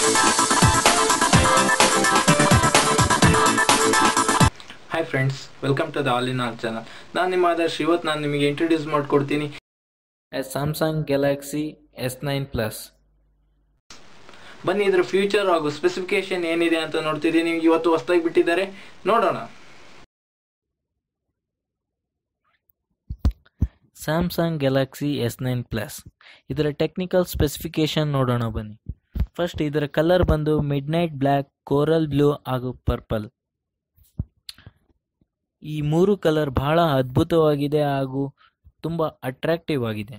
hi friends welcome to the all in all channel ನಾನು ನಿಮ್ಮ ಆದರ್ಶ್ ಇವತ್ತು ನಾನು ನಿಮಗೆ ಇಂಟ್ರೊಡ್ಯೂಸ್ ಮಾಡಿಕೊಡ್ತೀನಿ Samsung Galaxy S nine plus ಬನ್ನಿ ಇದರ ಫ್ಯೂಚರ್ ಹಾಗೂ ಸ್ಪೆಸಿಫಿಕೇಶನ್ ಏನಿದೆ ಅಂತ ನೋಡ್ತಿದ್ದೀನಿ ಇವತ್ತು ಹೊಸದಾಗಿ ಬಿಟ್ಟಿದ್ದಾರೆ ನೋಡೋಣ Samsung Galaxy S nine plus ಇದರ ಟೆಕ್ನಿಕಲ್ ಸ್ಪೆಸಿಫಿಕೇಶನ್ ನೋಡೋಣ ಬನ್ನಿ ಫಸ್ಟ್ ಇದರ ಕಲರ್ ಬಂದು midnight black coral blue ಹಾಗೂ ಪರ್ಪಲ್ ಈ ಮೂರು ಕಲರ್ ಬಹಳ ಅದ್ಭುತವಾಗಿದೆ ಹಾಗೂ ತುಂಬ ಅಟ್ರಾಕ್ಟಿವ್ ಆಗಿದೆ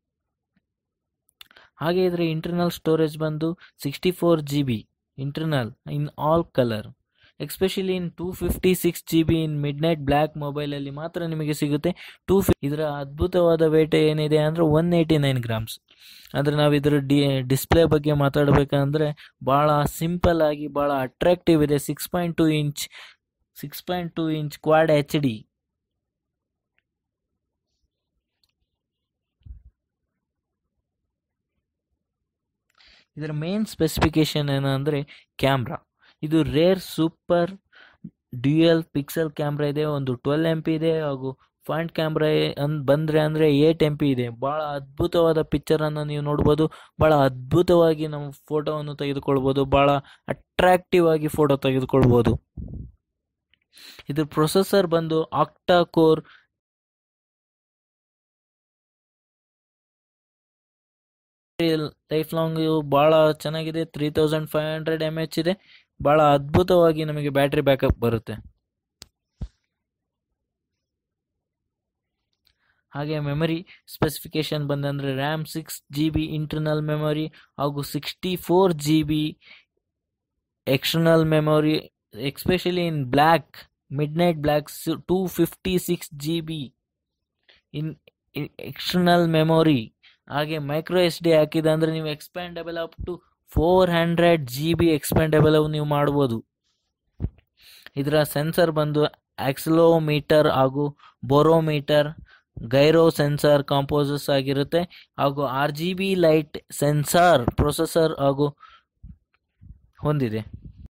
ಹಾಗೆ ಇದರ ಇಂಟರ್ನಲ್ ಸ್ಟೋರೇಜ್ ಬಂದು sixty four G B internal in all colour especially in two fifty six G B in midnight black ಮೊಬೈಲಲ್ಲಿ ಮಾತ್ರ ನಿಮಗೆ ಸಿಗುತ್ತೆ ಟೂ ಫಿ ಇದರ ಅದ್ಭುತವಾದ ವೇಟ್ ಏನಿದೆ ಅಂದರೆ ಒನ್ ಏಯ್ಟಿ ನೈನ್ ಗ್ರಾಮ್ಸ್ ಅಂದರೆ ನಾವು ಇದರ ಡಿ ಡಿಸ್ಪ್ಲೇ ಬಗ್ಗೆ ಮಾತಾಡಬೇಕಂದ್ರೆ ಭಾಳ ಸಿಂಪಲ್ ಆಗಿ ಭಾಳ ಅಟ್ರಾಕ್ಟಿವ್ ಇದೆ six point two inch six point two inch quad H D ಇದರ ಮೇನ್ ಸ್ಪೆಸಿಫಿಕೇಶನ್ ಏನಂದರೆ ಕ್ಯಾಮ್ರಾ ಇದು rear super dual pixel camera ಇದೆ ಒಂದು ಟ್ವೆಲ್ ಎಮ್ ಪಿ ಇದೆ ಹಾಗೂ ಫ್ರಂಟ್ ಕ್ಯಾಮ್ರಾ ಅನ್ ಬಂದರೆ ಅಂದರೆ ಏಟ್ ಎಮ್ ಪಿ ಇದೆ ಭಾಳ ಅದ್ಭುತವಾದ ಪಿಕ್ಚರನ್ನು ನೀವು ನೋಡ್ಬೋದು ಭಾಳ ಅದ್ಭುತವಾಗಿ ನಮ್ಮ ಫೋಟೋವನ್ನು ತೆಗೆದುಕೊಳ್ಬೋದು ಭಾಳ ಅಟ್ರಾಕ್ಟಿವ್ ಆಗಿ ಫೋಟೋ ತೆಗೆದುಕೊಳ್ಬೋದು ಇದ್ರ ಪ್ರೊಸೆಸರ್ ಬಂದು ಆಕ್ಟಾ ಕೋರ್ ಲೈಫ್ ಲಾಂಗ್ ಭಾಳ ಚೆನ್ನಾಗಿದೆ three thousand five hundred M H ಇದೆ ಭಾಳ ಅದ್ಭುತವಾಗಿ ನಮಗೆ ಬ್ಯಾಟ್ರಿ ಬ್ಯಾಕಪ್ ಬರುತ್ತೆ ಹಾಗೆ ಮೆಮರಿ ಸ್ಪೆಸಿಫಿಕೇಶನ್ ಬಂದಂದರೆ RAM six G B internal memory ಹಾಗೂ sixty four G B external memory especially in black midnight black two fifty six G B in external memory ಹಾಗೆ micro S D ಹಾಕಿದೆ ಅಂದರೆ ನೀವು expandable up to four hundred G B expandable ನೀವು ಮಾಡ್ಬೋದು ಇದರ sensor ಬಂದು ಆಕ್ಸಲೋಮೀಟರ್ ಹಾಗೂ ಬೋರೋಮೀಟರ್ gyro sensor compasses ಆಗಿರುತ್ತೆ ಹಾಗೂ R G B light sensor processor ಹಾಗೂ ಹೊಂದಿದೆ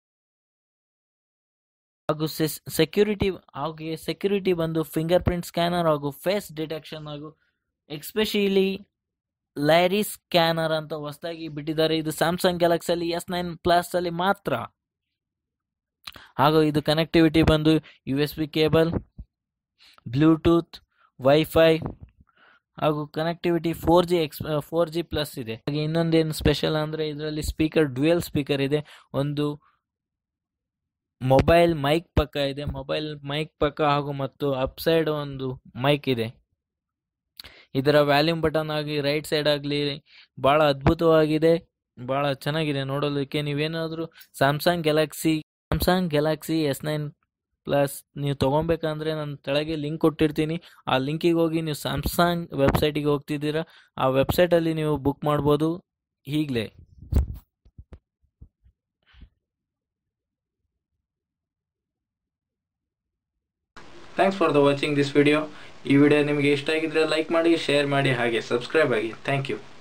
ಹಾಗೂ ಸೆಕ್ಯೂರಿಟಿ ಹಾಗೆ ಸೆಕ್ಯೂರಿಟಿ ಬಂದು ಫಿಂಗರ್ ಪ್ರಿಂಟ್ ಸ್ಕ್ಯಾನರ್ ಹಾಗೂ ಫೇಸ್ ಡಿಟೆಕ್ಷನ್ ಹಾಗೂ ಎಕ್ಸ್ಪೆಷಲಿ ಲೈರಿ ಸ್ಕ್ಯಾನರ್ ಅಂತ ಹೊಸದಾಗಿ ಬಿಟ್ಟಿದ್ದಾರೆ ಇದು ಸ್ಯಾಮ್ಸಂಗ್ ಗ್ಯಾಲಕ್ಸಿಯಲ್ಲಿ ಎಸ್ ನೈನ್ ಪ್ಲಸ್ ಅಲ್ಲಿ ಮಾತ್ರ ಹಾಗೂ ಇದು ಕನೆಕ್ಟಿವಿಟಿ ಬಂದು U S B cable Bluetooth wifi ಹಾಗೂ connectivity four G X four G plus ಇದೆ ಹಾಗೆ ಇನ್ನೊಂದೇನು ಸ್ಪೆಷಲ್ ಅಂದರೆ ಇದರಲ್ಲಿ ಸ್ಪೀಕರ್ ಡ್ಯುಯಲ್ ಸ್ಪೀಕರ್ ಇದೆ ಒಂದು ಮೊಬೈಲ್ ಮೈಕ್ ಪಕ್ಕ ಇದೆ ಮೊಬೈಲ್ ಮೈಕ್ ಪಕ್ಕ ಹಾಗೂ ಮತ್ತು ಅಪ್ ಸೈಡ್ ಒಂದು ಮೈಕ್ ಇದೆ ಇದರ ವ್ಯಾಲ್ಯೂಮ್ ಬಟನ್ ಆಗಿ ರೈಟ್ ಸೈಡ್ ಆಗಲಿ ಭಾಳ ಅದ್ಭುತವಾಗಿದೆ ಭಾಳ ಚೆನ್ನಾಗಿದೆ ನೋಡೋದಕ್ಕೆ ನೀವೇನಾದರೂ Samsung Galaxy Samsung Galaxy S nine plus ನೀವು ತೊಗೊಬೇಕಂದ್ರೆ ನಾನು ಕೆಳಗೆ ಲಿಂಕ್ ಕೊಟ್ಟಿರ್ತೀನಿ ಆ ಲಿಂಕಿಗೆ ಹೋಗಿ ನೀವು ಸ್ಯಾಮ್ಸಂಗ್ ವೆಬ್ಸೈಟಿಗೆ ಹೋಗ್ತಿದ್ದೀರಾ ಆ ವೆಬ್ಸೈಟಲ್ಲಿ ನೀವು ಬುಕ್ ಮಾಡ್ಬೋದು ಈಗಲೇ thanks for the watching this video ಈ ವಿಡಿಯೋ ನಿಮಗೆ ಇಷ್ಟ ಆಗಿದ್ರೆ ಲೈಕ್ ಮಾಡಿ ಶೇರ್ ಮಾಡಿ ಹಾಗೆ ಸಬ್ಸ್ಕ್ರೈಬ್ ಆಗಿ ಥ್ಯಾಂಕ್ ಯು